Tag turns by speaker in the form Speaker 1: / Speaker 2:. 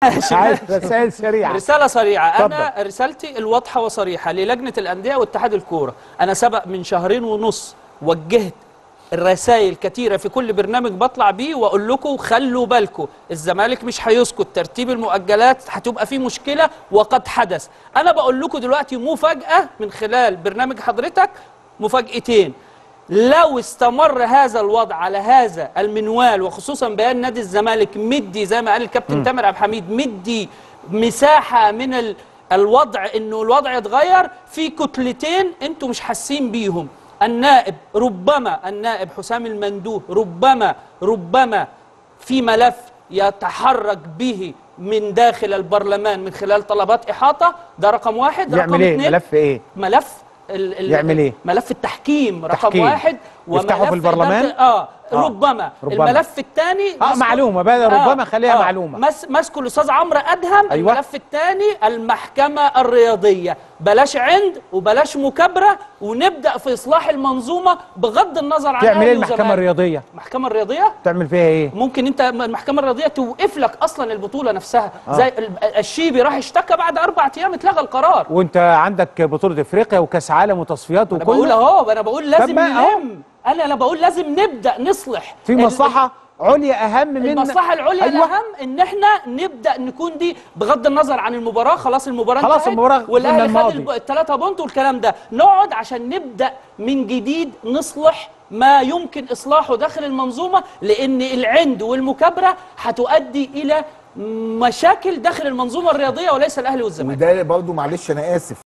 Speaker 1: ماشي
Speaker 2: عايز
Speaker 1: ماشي.
Speaker 2: رسائل سريعه
Speaker 1: رسالة صريعة
Speaker 2: اتفضل.
Speaker 1: أنا رسالتي الواضحة وصريحة للجنة الأندية واتحاد الكورة أنا سبق من شهرين ونص وجهت الرسائل كتيرة في كل برنامج بطلع بيه وأقول لكم خلوا بالكم الزمالك مش هيسكت ترتيب المؤجلات هتبقى فيه مشكلة وقد حدث أنا بقول لكم دلوقتي مفاجأة من خلال برنامج حضرتك مفاجأتين لو استمر هذا الوضع على هذا المنوال وخصوصا بيان نادي الزمالك مدي زي ما قال الكابتن تامر عبد الحميد مدي مساحه من ال الوضع انه الوضع يتغير في كتلتين انتوا مش حاسين بيهم النائب ربما النائب حسام المندوه ربما ربما في ملف يتحرك به من داخل البرلمان من خلال طلبات احاطه ده رقم واحد رقم
Speaker 2: يعمل ايه
Speaker 1: اتنين
Speaker 2: ملف ايه
Speaker 1: ملف ال ال
Speaker 2: يعمل إيه؟
Speaker 1: ملف التحكيم رقم
Speaker 2: تحكيم.
Speaker 1: واحد
Speaker 2: يفتحوا في
Speaker 1: وملف
Speaker 2: البرلمان؟
Speaker 1: إدارة- آه,
Speaker 2: آه.
Speaker 1: ربما.
Speaker 2: ربما.
Speaker 1: الملف الثاني
Speaker 2: اه معلومه بدل ربما خليها معلومه
Speaker 1: مس ماسكه الاستاذ عمرو ادهم
Speaker 2: أيوة.
Speaker 1: الملف الثاني المحكمه الرياضيه بلاش عند وبلاش مكابره ونبدا في اصلاح المنظومه بغض النظر عن
Speaker 2: تعمل
Speaker 1: أهلي
Speaker 2: ايه المحكمه
Speaker 1: وزمالك.
Speaker 2: الرياضيه
Speaker 1: المحكمه الرياضيه
Speaker 2: تعمل فيها ايه
Speaker 1: ممكن انت المحكمه الرياضيه توقف لك اصلا البطوله نفسها زي ال- الشيبي راح اشتكى بعد اربع ايام اتلغى القرار
Speaker 2: وانت عندك بطوله افريقيا وكاس عالم وتصفيات
Speaker 1: انا بقول
Speaker 2: وكل
Speaker 1: اهو انا بقول لازم
Speaker 2: ما أهو.
Speaker 1: نلم انا انا بقول لازم نبدا نصلح
Speaker 2: في
Speaker 1: ال-
Speaker 2: مصلحه عليا اهم من
Speaker 1: المصلحه العليا
Speaker 2: أيوة.
Speaker 1: الاهم ان احنا نبدا نكون دي بغض النظر عن المباراه خلاص المباراه
Speaker 2: خلاص
Speaker 1: انتهت
Speaker 2: المباراة قلنا
Speaker 1: والاهلي
Speaker 2: الماضي.
Speaker 1: خد الثلاثه بونت والكلام ده نقعد عشان نبدا من جديد نصلح ما يمكن اصلاحه داخل المنظومه لان العند والمكابره هتؤدي الى مشاكل داخل المنظومه الرياضيه وليس الاهلي والزمالك
Speaker 3: وده برضه معلش انا اسف